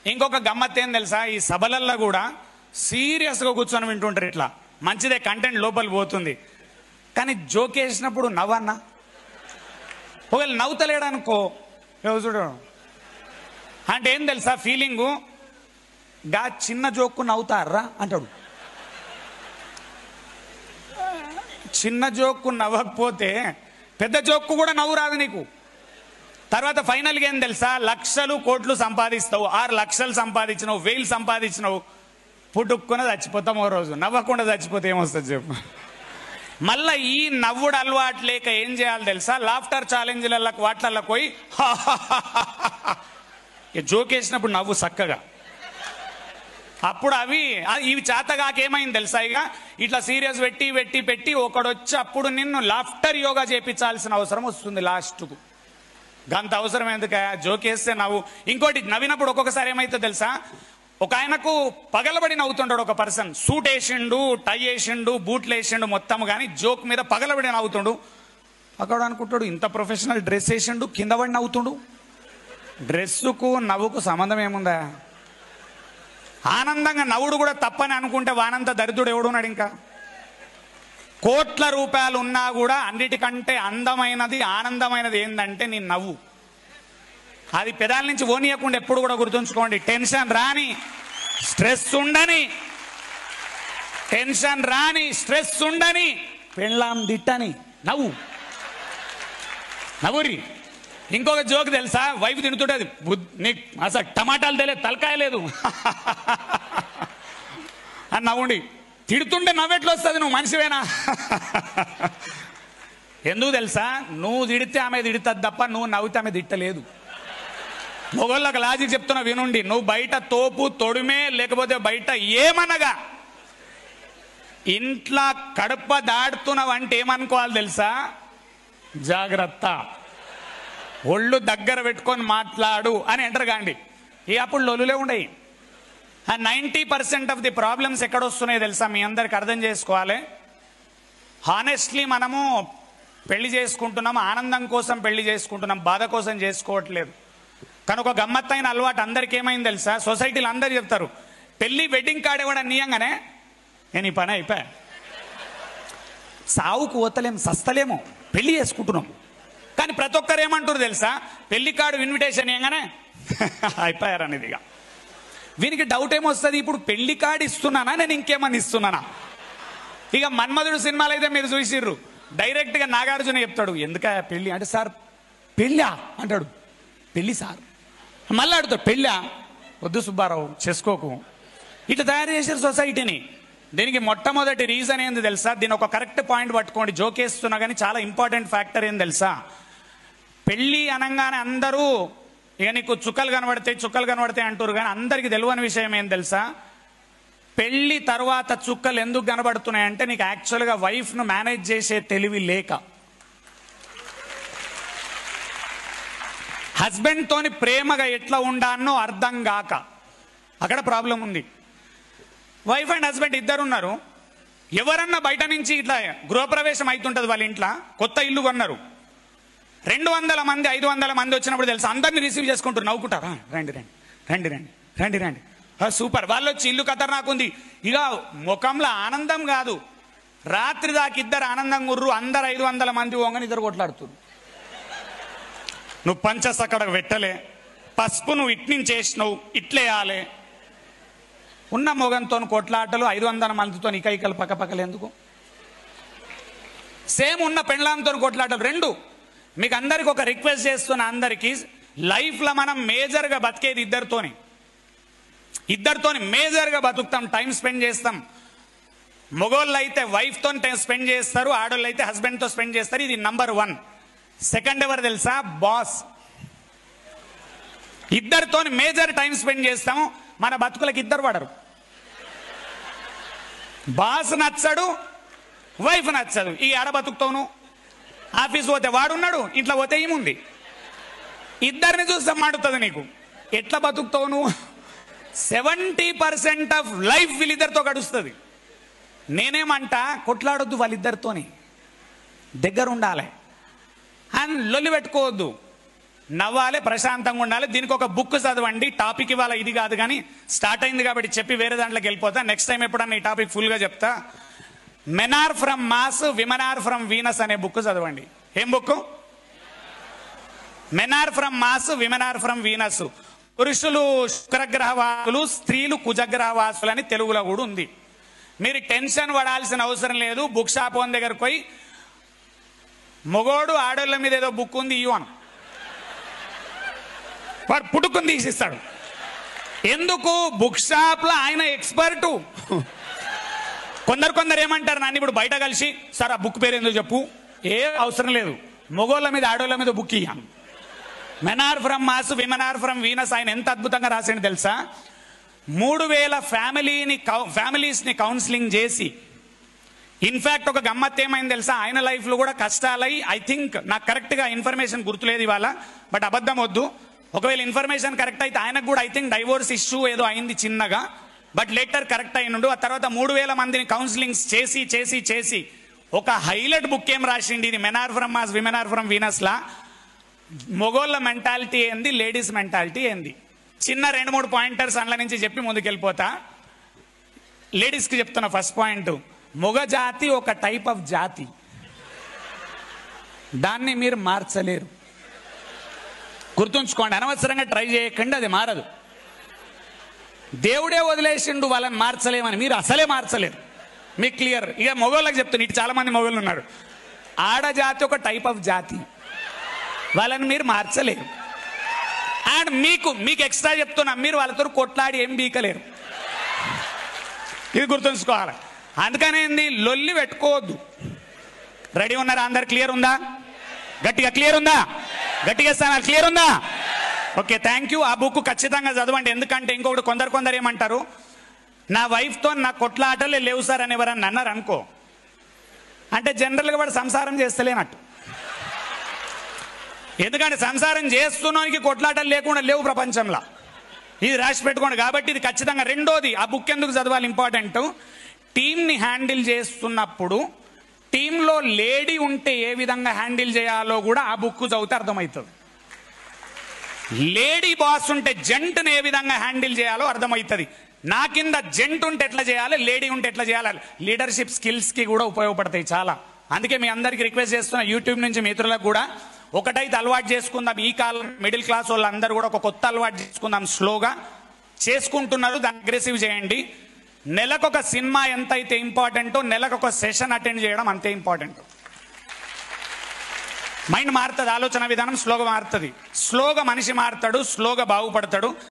ఇంకొక గమ్మత్ ఏం తెలుసా ఈ సభలల్లో కూడా సీరియస్గా కూర్చొని వింటుంటారు ఇట్లా మంచిదే కంటెంట్ లోపల పోతుంది కానీ జోక్ వేసినప్పుడు నవ్వన్నా ఒకవేళ నవ్వుతలేడనుకో ఎవరు చూడు అంటే ఏం తెలుసా ఫీలింగు గా చిన్న జోక్కు నవ్వుతారా అంటాడు చిన్న జోక్కు నవ్వకపోతే పెద్ద జోక్కు కూడా నవ్వు రాదు నీకు తర్వాత ఫైనల్గా ఏం తెలుసా లక్షలు కోట్లు సంపాదిస్తావు ఆరు లక్షలు సంపాదించినావు వేలు సంపాదించినావు పుట్టుక్కున చచ్చిపోతాం ఓ రోజు నవ్వకుండా చచ్చిపోతే ఏమొస్తుంది చెప్పు మళ్ళా ఈ నవ్వుడు అలవాటు లేక ఏం చేయాలి తెలుసా లాఫ్టర్ ఛాలెంజ్లకు వాట్లల్లో పోయి ఇక జోకేసినప్పుడు నవ్వు చక్కగా అప్పుడు అవి ఆ- ఇవి చేతగాక ఏమైంది తెలుసా ఇక ఇట్లా సీరియస్ పెట్టి పెట్టి పెట్టి ఒకడొచ్చి అప్పుడు నిన్ను లాఫ్టర్ యోగా చేపించాల్సిన అవసరం వస్తుంది లాస్ట్కు గంత అవసరం ఎందుక జోకేస్తే నవ్వు ఇంకోటి నవ్వినప్పుడు ఒక్కొక్కసారి ఏమైతే తెలుసా ఒక ఆయనకు పగలబడి నవ్వుతుంటాడు ఒక పర్సన్ సూట్ వేసిండు టై వేసిండు బూట్లు వేసిండు మొత్తం కానీ జోక్ మీద పగలబడి నవ్వుతుండు అక్కడ అనుకుంటాడు ఇంత ప్రొఫెషనల్ డ్రెస్ వేసిండు కింద పడి నవ్వుతుండు డ్రెస్సుకు నవ్వుకు సంబంధం ఏముందా ఆనందంగా నవ్వుడు కూడా తప్పని అనుకుంటే వానంత దరిద్రుడు ఎవడున్నాడు ఇంకా కోట్ల రూపాయలు ఉన్నా కూడా అన్నిటికంటే అందమైనది ఆనందమైనది ఏంటంటే నీ నవ్వు అది పెదాల నుంచి ఓనియకుండా ఎప్పుడు కూడా గుర్తుంచుకోండి టెన్షన్ రాని స్ట్రెస్ ఉండని టెన్షన్ రాని స్ట్రెస్ ఉండని పెళ్ళాం దిట్టని నవ్వు నవ్వురి ఇంకొక జోక్ తెలుసా వైఫ్ తింటుంటది బుద్- నీకు అసలు టమాటాలు తెలియదు తలకాయ లేదు అని నవ్వుండి తిడుతుంటే నవ్వెట్లు వస్తుంది నువ్వు మనిషివేనా ఎందుకు తెలుసా నువ్వు తిడితే ఆమె తిడుతుంది తప్ప నువ్వు నవ్వితే ఆమె తిట్టలేదు మొగోళ్ళకి లాజిక్ చెప్తున్నా వినుండి నువ్వు బయట తోపు తొడిమే లేకపోతే బయట ఏమనగా ఇంట్లో కడప దాడుతున్నావంటే ఏమనుకోవాలి తెలుసా జాగ్రత్త ఒళ్ళు దగ్గర పెట్టుకొని మాట్లాడు అని ఎంటర్ కాండి ఈ అప్పుడు లొలులే ఉండయి ఆ ninety percent of the problems ఎక్కడ వస్తున్నాయి తెలుసా మీ అందరికి అర్థం చేసుకోవాలి హానెస్ట్లీ మనము పెళ్లి చేసుకుంటున్నాం ఆనందం కోసం పెళ్లి చేసుకుంటున్నాం బాధ కోసం చేసుకోవట్లేదు కానీ ఒక గమ్మత్తైన అలవాటు అందరికి ఏమైంది తెలుసా సొసైటీలో అందరు చెప్తారు పెళ్లి వెడ్డింగ్ కార్డ్ ఇవ్వడం నీయంగానే నేను ఈ పని అయిపోయా సావుకు ఓతలేం సస్తలేమో పెళ్లి చేసుకుంటున్నాం కానీ ప్రతి ఒక్కరు ఏమంటారు తెలుసా పెళ్లి కార్డు ఇన్విటేషన్ ఏంగానే అయిపోయారనేది ఇక వీనికి డౌట్ ఏమొస్తుంది ఇప్పుడు పెళ్లి కార్డు ఇస్తున్నానా నేను ఇంకేమని ఇస్తున్నానా ఇక మన్మధుడు సినిమాలు అయితే మీరు చూసిర్రు డైరెక్ట్ గా నాగార్జున చెప్తాడు ఎందుక పెళ్లి అంటే సార్ పెళ్ళా అంటాడు పెళ్లి సార్ మళ్ళీ అడుగుతాడు పెళ్ళా వద్దు సుబ్బారావు చేసుకోకు ఇట్లా తయారు చేశారు సొసైటీని దీనికి మొట్టమొదటి రీజన్ ఏంది తెలుసా దీని ఒక కరెక్ట్ పాయింట్ పట్టుకోండి జోకేస్తున్నా కానీ చాలా ఇంపార్టెంట్ ఫ్యాక్టర్ ఏం తెలుసా పెళ్ళి అనగానే అందరూ ఇక నీకు చుక్కలు కనబడతాయి చుక్కలు కనబడతాయి అంటారు కానీ అందరికీ తెలియని విషయం ఏం తెలుసా పెళ్లి తర్వాత చుక్కలు ఎందుకు కనబడుతున్నాయంటే నీకు యాక్చువల్గా వైఫ్ను మేనేజ్ చేసే తెలివి లేక హస్బెండ్ తోని ప్రేమగా ఎట్లా ఉండానో అర్థం కాక అక్కడ ప్రాబ్లం ఉంది వైఫ్ అండ్ హస్బెండ్ ఇద్దరు ఉన్నారు ఎవరన్నా బయట నుంచి ఇట్లా గృహప్రవేశం అవుతుంటది వాళ్ళ ఇంట్లో కొత్త ఇల్లు కొన్నారు రెండు వందల మంది ఐదు వందల మంది వచ్చినప్పుడు తెలుసు అందరిని రిసీవ్ చేసుకుంటారు నవ్వుకుంటారా రండి రండి రండి రండి రండి రండి ఆ, సూపర్ వాళ్ళు వచ్చి ఇల్లు ఖతర్నాక్ ఉంది ఇక ముఖంలో ఆనందం కాదు రాత్రి దాకా ఇద్దరు ఆనందంగా ఉర్రు అందరు ఐదు వందల మంది ఓంగని ఇద్దరు కొట్లాడుతున్నారు నువ్వు పంచస్ అక్కడ పెట్టలే పసుపు నువ్వు ఇట్నుంచి చేసినావు ఇట్లేయాలి ఉన్న మొగంతో కొట్లాటలు ఐదు వందల మందితో ఇకైకలు పక్కపక్కలు ఎందుకు సేమ్ ఉన్న పెండ్లాంతో కొట్లాటలు రెండు మీకు అందరికి ఒక రిక్వెస్ట్ చేస్తున్న అందరికీ లైఫ్లో మనం మేజర్గా బతికేది ఇద్దరితోని ఇద్దరితోని మేజర్గా బతుకుతాం టైం స్పెండ్ చేస్తాం మొగోళ్ళు అయితే వైఫ్తో టైం స్పెండ్ చేస్తారు ఆడోళ్ళు అయితే హస్బెండ్తో స్పెండ్ చేస్తారు ఇది నంబర్ వన్ సెకండ్ ఎవరు తెలుసా బాస్ ఇద్దరితోని మేజర్ టైం స్పెండ్ చేస్తాము మన బతుకులకు ఇద్దరు పడరు బాస్ నచ్చడు వైఫ్ నచ్చదు ఈ ఆడ బతుకుతావును ఆఫీస్ పోతే వాడున్నాడు ఇంట్లో పోతే ఏముంది ఇద్దరిని చూస్తే మాడుతుంది నీకు ఎట్లా బతుకుతావు నువ్వు సెవెంటీ పర్సెంట్ ఆఫ్ లైఫ్ వీళ్ళిద్దరితో గడుస్తుంది నేనేమంటా కొట్లాడొద్దు వాళ్ళిద్దరితోని దగ్గర ఉండాలి అండ్ లొల్లి పెట్టుకోవద్దు నవ్వాలి ప్రశాంతంగా ఉండాలి దీనికి ఒక బుక్ చదవండి టాపిక్ ఇవాళ ఇది కాదు కానీ స్టార్ట్ అయింది కాబట్టి చెప్పి వేరే దాంట్లోకి వెళ్ళిపోతా నెక్స్ట్ టైం ఎప్పుడన్నా ఈ టాపిక్ ఫుల్గా చెప్తా men are from Mars women are from Venus అనే బుక్ చదవండి ఏం book men are from Mars women are from Venus పురుషులు శుక్రగ్రహవాసులు స్త్రీలు కుజగ్రహవాసులు అని తెలుగులో కూడా ఉంది మీరు టెన్షన్ పడాల్సిన అవసరం లేదు బుక్ షాప్ వన్ దగ్గరకు పోయి మొగోడు ఆడోళ్ళ మీద ఏదో బుక్ ఉంది ఇవ్వు అను వాడు పుట్టుకుని తీసిస్తాడు ఎందుకు బుక్ షాప్లో ఆయన ఎక్స్పర్టు కొందరు కొందరు ఏమంటారు నన్ను ఇప్పుడు బయట కలిసి సార్ ఆ బుక్ పేరు ఎందుకు చెప్పు ఏ అవసరం లేదు మొగోళ్ళ మీద ఆడోళ్ళ మీద బుక్ ఇయ్యాను men are from Mars women are from Venus ఆయన ఎంత అద్భుతంగా రాసిండు తెలుసా మూడు వేల ఫ్యామిలీని ఫ్యామిలీస్ని కౌన్సిలింగ్ చేసి ఇన్ఫాక్ట్ ఒక గమ్మత్ ఏమైంది తెలుసా ఆయన లైఫ్లో కూడా కష్టాలై ఐ థింక్ నాకు కరెక్ట్గా ఇన్ఫర్మేషన్ గుర్తులేదు ఇవాళ బట్ అబద్ధం వద్దు ఒకవేళ ఇన్ఫర్మేషన్ కరెక్ట్ అయితే ఆయనకు కూడా ఐ థింక్ డైవోర్స్ ఇష్యూ ఏదో అయింది చిన్నగా బట్ లెటర్ కరెక్ట్ అయినుండు ఆ తర్వాత మూడు వేల మందిని కౌన్సిలింగ్స్ చేసి చేసి చేసి ఒక హైలైట్ బుక్ ఏం రాసిండి ఇది men are from Mars women are from వీనస్లా మొగోళ్ళ మెంటాలిటీ ఏంది లేడీస్ మెంటాలిటీ ఏంది చిన్న రెండు మూడు పాయింటర్స్ అందులో నుంచి చెప్పి ముందుకెళ్ళిపోతా లేడీస్కి చెప్తున్న ఫస్ట్ పాయింట్ మొగ జాతి ఒక టైప్ ఆఫ్ జాతి దాన్ని మీరు మార్చలేరు గుర్తుంచుకోండి అనవసరంగా ట్రై చేయకండి అది మారదు దేవుడే వదిలేసిండు వాళ్ళని మార్చలేమని మీరు అసలే మార్చలేరు మీకు క్లియర్ ఇక మొగోళ్ళకి చెప్తున్నా ఇటు చాలా మంది మొగోళ్ళు ఉన్నారు ఆడజాతి ఒక టైప్ ఆఫ్ జాతి వాళ్ళని మీరు మార్చలేరు అండ్ మీకు మీకు ఎక్స్ట్రా చెప్తున్నా మీరు వాళ్ళతో కొట్లాడి ఏం బీకలేరు ఇది గుర్తుంచుకోవాలి అందుకనే ఏంది లొల్లి పెట్టుకోవద్దు రెడీ ఉన్నారా అందరు క్లియర్ ఉందా గట్టిగా క్లియర్ ఉందా గట్టిగా ఇస్తాను క్లియర్ ఉందా ఓకే థ్యాంక్ యూ ఆ బుక్ ఖచ్చితంగా చదవండి ఎందుకంటే ఇంకొకటి కొందరు కొందరు ఏమంటారు నా వైఫ్తో నా కొట్లాటలే లేవు సార్ అని ఎవరన్నా అన్నారు అనుకో అంటే జనరల్గా వాడు సంసారం చేస్తలేనట్టు ఎందుకంటే సంసారం చేస్తున్నానికి కొట్లాటలు లేకుండా లేవు ప్రపంచంలో ఇది రాసి పెట్టుకోండి కాబట్టి ఇది ఖచ్చితంగా రెండోది ఆ బుక్ ఎందుకు చదవాలి ఇంపార్టెంట్ టీంని హ్యాండిల్ చేస్తున్నప్పుడు టీంలో లేడీ ఉంటే ఏ విధంగా హ్యాండిల్ చేయాలో కూడా ఆ బుక్ చదివితే అర్థమవుతుంది లేడీ బాస్ ఉంటే జంట్ని ఏ విధంగా హ్యాండిల్ చేయాలో అర్థమవుతుంది నా కింద జంట్ ఉంటే ఎట్లా చేయాలి లేడీ ఉంటే ఎట్లా చేయాలి లీడర్షిప్ స్కిల్స్కి కూడా ఉపయోగపడతాయి చాలా అందుకే మీ అందరికీ రిక్వెస్ట్ చేస్తున్న యూట్యూబ్ నుంచి మిత్రులకు కూడా ఒకటైతే అలవాటు చేసుకుందాం ఈ కాలం మిడిల్ క్లాస్ వాళ్ళందరూ కూడా ఒక కొత్త అలవాటు చేసుకుందాం స్లోగా చేసుకుంటున్నారు దాన్ని అగ్రెసివ్ చేయండి నెలకొక సినిమా ఎంత అయితే ఇంపార్టెంటో నెలకొక సెషన్ అటెండ్ చేయడం అంతే ఇంపార్టెంట్ మైండ్ మారుతుంది ఆలోచన విధానం స్లోగా మారుతుంది స్లోగా మనిషి మారుతాడు స్లోగా బాగుపడతాడు